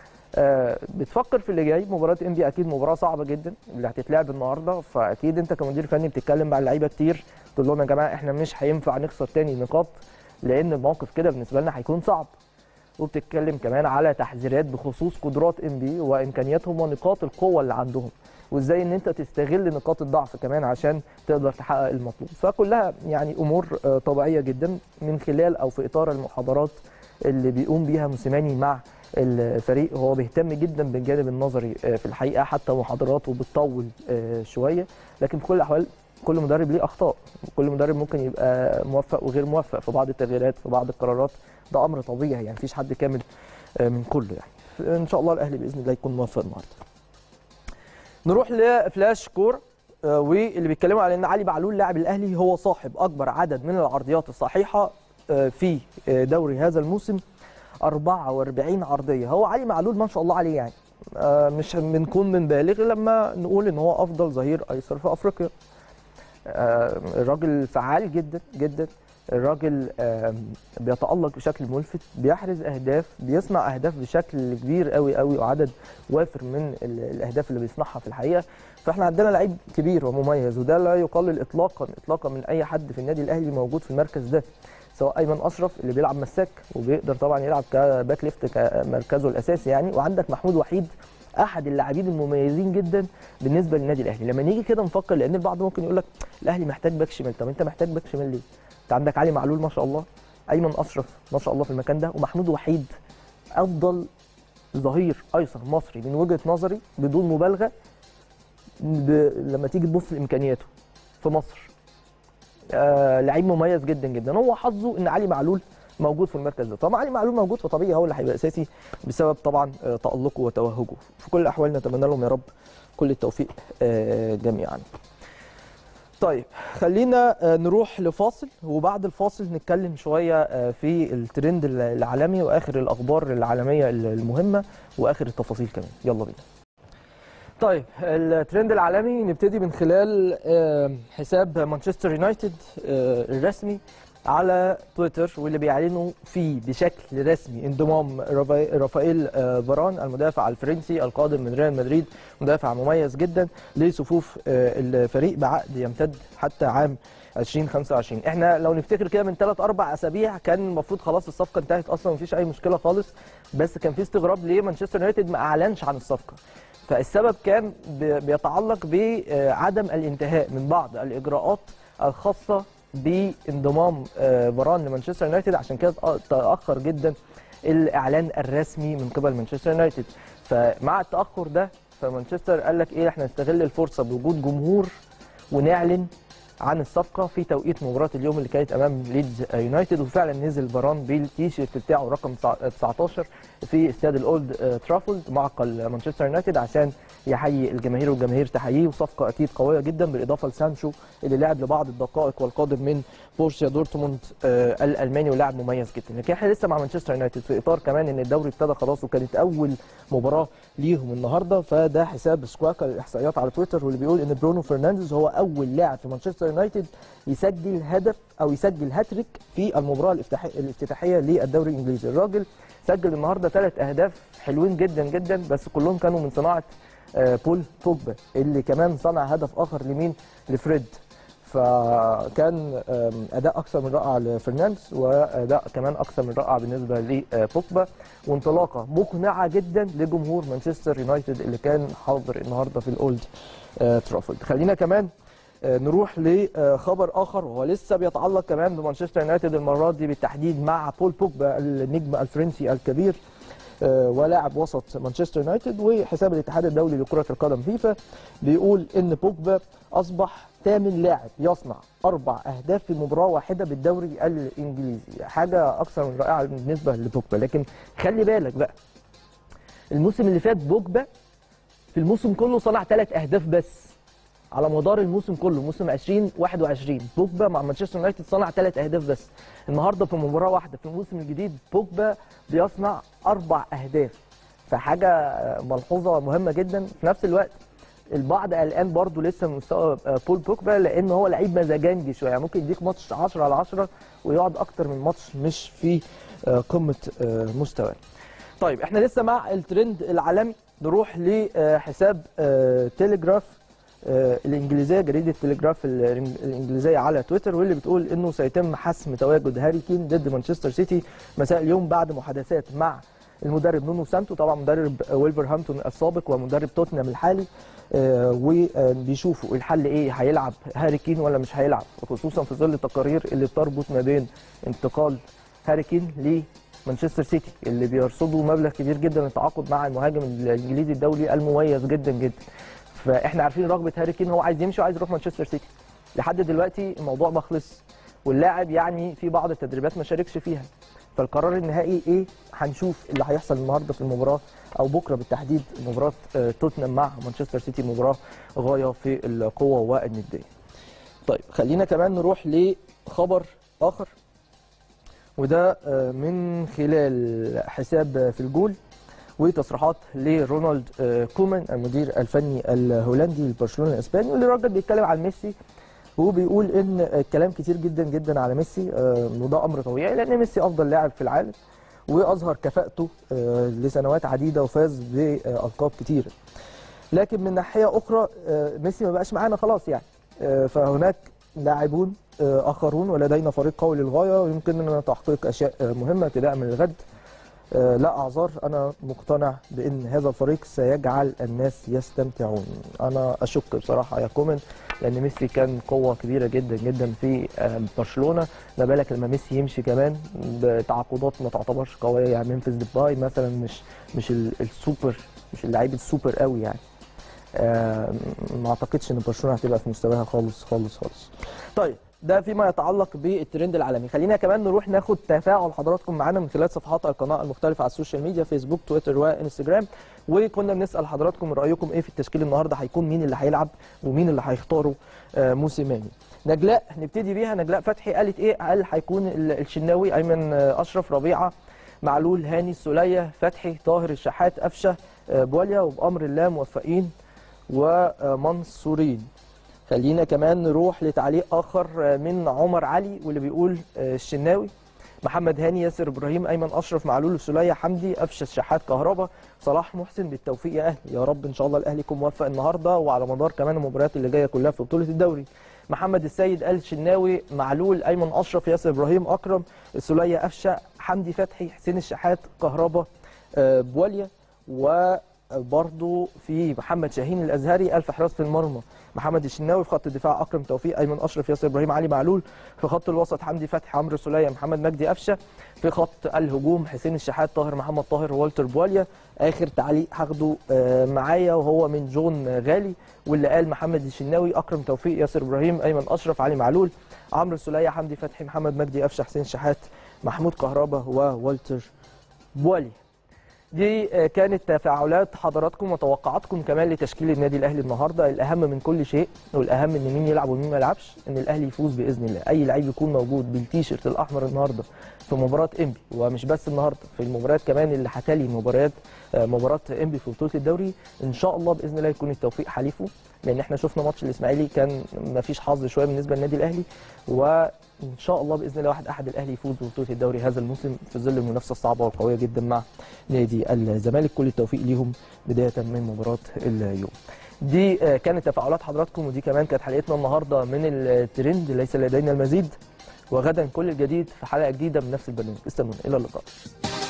آه بتفكر في اللي جاي مباراه انبي اكيد مباراه صعبه جدا اللي هتتلعب النهارده فاكيد انت كمدير فني بتتكلم مع اللعيبه كتير تقول لهم يا جماعه احنا مش هينفع نخسر تاني نقاط لان الموقف كده بالنسبه لنا هيكون صعب وبتتكلم كمان على تحذيرات بخصوص قدرات ام بي وامكانياتهم ونقاط القوه اللي عندهم وازاي ان انت تستغل نقاط الضعف كمان عشان تقدر تحقق المطلوب فكلها يعني امور آه، طبيعيه جدا من خلال او في اطار المحاضرات اللي بيقوم بيها موسيماني مع الفريق هو بيهتم جدا بالجانب النظري آه، في الحقيقه حتى محاضراته بتطول آه، شويه لكن في كل الاحوال كل مدرب ليه اخطاء كل مدرب ممكن يبقى موفق وغير موفق في بعض التغييرات في بعض القرارات ده امر طبيعي يعني مفيش حد كامل آه، من كله يعني ان شاء الله الاهلي باذن الله يكون موفق النهارده نروح لفلاش كور آه، واللي بيتكلموا على ان علي معلول لاعب الاهلي هو صاحب اكبر عدد من العرضيات الصحيحه آه، في آه، دوري هذا الموسم 44 عرضيه هو علي معلول ما شاء الله عليه يعني آه، مش بنكون بنبالغ لما نقول ان هو افضل ظهير ايسر في افريقيا آه، الراجل فعال جدا جدا الراجل آم، بيتألق بشكل ملفت بيحرز اهداف بيصنع اهداف بشكل كبير قوي قوي وعدد وافر من ال- الاهداف اللي بيصنعها في الحقيقه فاحنا عندنا لعيب كبير ومميز وده لا يقلل اطلاقا اطلاقا من اي حد في النادي الاهلي موجود في المركز ده سواء ايمن اشرف اللي بيلعب مساك وبيقدر طبعا يلعب كباك ليفت كمركزه الاساسي يعني وعندك محمود وحيد احد اللاعبين المميزين جدا بالنسبه للنادي الاهلي لما نيجي كده نفكر لان البعض ممكن يقول لك الاهلي محتاج باك شمال طب انت محتاج باك شمال ليه انت عندك علي معلول ما شاء الله ايمن اشرف ما شاء الله في المكان ده ومحمود وحيد افضل ظهير ايسر مصري من وجهه نظري بدون مبالغه ب... لما تيجي تبص لامكانياته في مصر آه لعيب مميز جدا جدا هو حظه ان علي معلول موجود في المركز ده طبعا علي معلول موجود فطبيعي هو اللي هيبقى اساسي بسبب طبعا آه، تالقه وتوهجه في كل الاحوال نتمنى لهم يا رب كل التوفيق آه، جميعا طيب خلينا آه، نروح لفاصل وبعد الفاصل نتكلم شويه آه، في الترند العالمي واخر الاخبار العالميه المهمه واخر التفاصيل كمان يلا بينا طيب الترند العالمي نبتدي من خلال آه، حساب مانشستر يونايتد آه، الرسمي على تويتر واللي بيعلنوا فيه بشكل رسمي انضمام رافا- رافائيل آه، فاران المدافع الفرنسي القادم من ريال مدريد مدافع مميز جدا لصفوف آه، الفريق بعقد يمتد حتى عام 2025 احنا لو نفتكر كده من 3 4 اسابيع كان المفروض خلاص الصفقه انتهت اصلا مفيش اي مشكله خالص بس كان في استغراب ليه مانشستر يونايتد ما اعلنش عن الصفقه فالسبب كان بي- بيتعلق بعدم الانتهاء من بعض الاجراءات الخاصه بانضمام آه، فاران لمانشستر يونايتد عشان كده تاخر جدا الاعلان الرسمي من قبل مانشستر يونايتد فمع التاخر ده فمانشستر قال لك ايه احنا نستغل الفرصه بوجود جمهور ونعلن عن الصفقه في توقيت مباراه اليوم اللي كانت امام ليدز يونايتد وفعلا نزل فاران بالتيشيرت بتاعه رقم 19 في استاد الاولد آه، ترافولد معقل مانشستر يونايتد عشان يحيي الجماهير والجماهير تحييه وصفقه اكيد قويه جدا بالاضافه لسانشو اللي لعب لبعض الدقائق والقادم من بورسيا دورتموند آه، الالماني ولاعب مميز جدا لكن احنا لسه مع مانشستر يونايتد في اطار كمان ان الدوري ابتدى خلاص وكانت اول مباراه ليهم النهارده فده حساب سكواكا للاحصائيات على تويتر واللي بيقول ان برونو فرنانديز هو اول لاعب في مانشستر يونايتد يسجل هدف او يسجل هاتريك في المباراه الافتتاحية- الافتتاحيه للدوري الانجليزي الراجل سجل النهارده ثلاث اهداف حلوين جدا جدا بس كلهم كانوا من صناعه آه، بول بوجبا اللي كمان صنع هدف اخر لمين لفريد فكان آم، اداء اكثر من رائع لفرنانديز واداء كمان اكثر من رائع بالنسبه لبوجبا وانطلاقه مقنعه جدا لجمهور مانشستر يونايتد اللي كان حاضر النهارده في الاولد آه، ترافورد خلينا كمان آه، نروح لخبر اخر وهو لسه بيتعلق كمان بمانشستر يونايتد المره دي بالتحديد مع بول بوجبا النجم الفرنسي الكبير آه، ولاعب وسط مانشستر يونايتد وحساب الاتحاد الدولي لكرة القدم فيفا بيقول ان بوجبا اصبح ثامن لاعب يصنع اربع اهداف في مباراة واحدة بالدوري الانجليزي حاجة اكثر من رائعة بالنسبة لبوجبا لكن خلي بالك بقى الموسم اللي فات بوجبا في الموسم كله صنع ثلاث اهداف بس على مدار الموسم كله موسم 2021 بوجبا مع مانشستر يونايتد صنع ثلاث اهداف بس النهارده في مباراه واحده في الموسم الجديد بوجبا بيصنع اربع اهداف فحاجه آه، ملحوظه مهمه جدا في نفس الوقت البعض قلقان برضه لسه من مستوى آه، بول بوجبا لان هو لعيب مزاجنجي شويه يعني ممكن يديك ماتش 10 على 10 ويقعد اكتر من ماتش مش في آه، قمه آه، مستواه طيب احنا لسه مع الترند العالمي نروح لحساب آه، تيليجراف آه، الانجليزيه جريده تليجراف الإنج- الانجليزيه على تويتر واللي بتقول انه سيتم حسم تواجد هاري كين ضد مانشستر سيتي مساء اليوم بعد محادثات مع المدرب نونو سانتو طبعا مدرب ويلفرهامبتون السابق ومدرب توتنهام الحالي آه، وبيشوفوا الحل ايه هيلعب هاري كين ولا مش هيلعب خصوصا في ظل التقارير اللي بتربط ما بين انتقال هاري كين لمانشستر سيتي اللي بيرصدوا مبلغ كبير جدا للتعاقد مع المهاجم الانجليزي الدولي المميز جدا جدا فاحنا عارفين رغبه هاري كين هو عايز يمشي وعايز يروح مانشستر سيتي لحد دلوقتي الموضوع ما خلص واللاعب يعني في بعض التدريبات ما شاركش فيها فالقرار النهائي ايه هنشوف اللي هيحصل النهارده في المباراه او بكره بالتحديد مباراه آه، توتنهام مع مانشستر سيتي مباراه غايه في القوه والنديه طيب خلينا كمان نروح لخبر اخر وده آه، من خلال حساب في الجول وتصريحات لرونالد آه، كومان المدير الفني الهولندي لبرشلونه الاسباني واللي الراجل بيتكلم عن ميسي وبيقول ان الكلام كتير جدا جدا على ميسي آه، وده امر طبيعي لان ميسي افضل لاعب في العالم واظهر كفاءته آه، لسنوات عديده وفاز بالقاب كتيره لكن من ناحيه اخرى آه، ميسي ما بقاش معانا خلاص يعني آه، فهناك لاعبون آه، اخرون ولدينا فريق قوي للغايه ويمكننا تحقيق اشياء آه، مهمه ابتداء من الغد آه، لا اعذار انا مقتنع بان هذا الفريق سيجعل الناس يستمتعون انا اشك بصراحه يا كومن لان ميسي كان قوه كبيره جدا جدا في آه، برشلونه ما بالك لما ميسي يمشي كمان بتعاقدات ما تعتبرش قويه يعني ممفيس ديباي مثلا مش مش ال- السوبر مش اللعيب السوبر قوي يعني آه، ما اعتقدش ان برشلونه هتبقى في مستواها خالص خالص خالص طيب ده فيما يتعلق بالترند العالمي خلينا كمان نروح ناخد تفاعل حضراتكم معانا من خلال صفحات القناه المختلفه على السوشيال ميديا فيسبوك تويتر وانستجرام وكنا بنسال حضراتكم رايكم ايه في التشكيل النهارده هيكون مين اللي هيلعب ومين اللي هيختاروا آه، موسيماني نجلاء نبتدي بيها نجلاء فتحي قالت ايه قال هيكون ال- الشناوي ايمن آه، اشرف ربيعه معلول هاني السوليه فتحي طاهر الشحات قفشه آه، بواليا وبامر الله موفقين ومنصورين خلينا كمان نروح لتعليق اخر من عمر علي واللي بيقول آه، الشناوي محمد هاني ياسر ابراهيم ايمن اشرف معلول السوليه حمدي قفشه شحات كهربا صلاح محسن بالتوفيق يا اهلي يا رب ان شاء الله الاهلي يكون موفق النهارده وعلى مدار كمان المباريات اللي جايه كلها في بطوله الدوري محمد السيد قال شناوي معلول ايمن اشرف ياسر ابراهيم اكرم السوليه قفشه حمدي فتحي حسين الشحات كهربا آه، بواليا وبرضه في محمد شاهين الازهري الف حراسه المرمى محمد الشناوي في خط الدفاع اكرم توفيق ايمن اشرف ياسر ابراهيم علي معلول في خط الوسط حمدي فتحي عمرو سوليه محمد مجدي قفشه في خط الهجوم حسين الشحات طاهر محمد طاهر والتر بواليا اخر تعليق هاخده آه، معايا وهو من جون غالي واللي قال محمد الشناوي اكرم توفيق ياسر ابراهيم ايمن اشرف علي معلول عمرو سوليه حمدي فتحي محمد مجدي قفشه حسين شحات محمود كهربا ووالتر بواليا دي آه، كانت تفاعلات حضراتكم وتوقعاتكم كمان لتشكيل النادي الاهلي النهارده الاهم من كل شيء والاهم ان مين يلعب ومين ما يلعبش ان الاهلي يفوز باذن الله اي لعيب يكون موجود بالتيشيرت الاحمر النهارده في مباراه انبي ومش بس النهارده في المباريات كمان اللي هتلي مباريات آه، مباراه انبي في بطوله الدوري ان شاء الله باذن الله يكون التوفيق حليفه لان احنا شفنا ماتش الاسماعيلي كان ما فيش حظ شويه بالنسبه للنادي الاهلي وان شاء الله باذن الله واحد احد الاهلي يفوز ببطوله الدوري هذا الموسم في ظل المنافسه الصعبه والقويه جدا مع نادي الزمالك كل التوفيق ليهم بدايه من مباراه اليوم دي آه، كانت تفاعلات حضراتكم ودي كمان كانت حلقتنا النهارده من الترند ليس لدينا المزيد وغدا كل الجديد في حلقه جديده من نفس البرنامج استنونا الى اللقاء